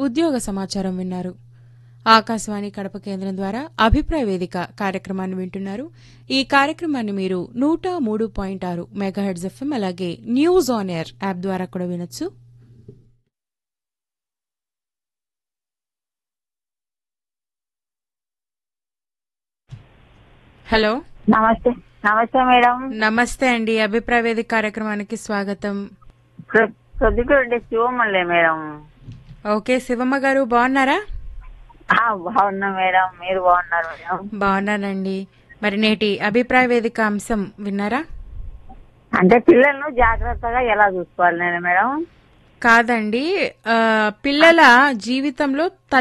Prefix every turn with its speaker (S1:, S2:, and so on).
S1: ఉద్యోగ సమాచారం విన్నారు ఆకాశవాణి కడప కేంద్రం ద్వారా అభిప్రాయ వేదిక కార్యక్రమాన్ని వింటున్నారు ఈ కార్యక్రమాన్ని మీరు నూట మూడు పాయింట్ ఆరు మెగాహెడ్స్ ఎఫ్ఎం అలాగే న్యూస్ ఆన్ ఎయిర్ యాప్ ద్వారా కూడా వినొచ్చు హలో
S2: నమస్తే నమస్తే మేడం
S1: నమస్తే అండి అభిప్రాయ వేదిక కార్యక్రమానికి స్వాగతం
S2: ప్రొ- ప్రొద్దుటూరు శివమల్లే మేడం
S1: ఓకే శివమ్మ గారు బాగున్నారా
S2: ఆ, బాగున్నా మేడం మీరు బాగున్నారు మేడం
S1: బాగున్నానండి మరి నేటి అభిప్రాయ వేదిక అంశం విన్నారా
S2: అంటే పిల్లలను జాగ్రత్తగా ఎలా చూసుకోవాలి నేను మేడం
S1: కాదండి ఆ, పిల్లల జీవితంలో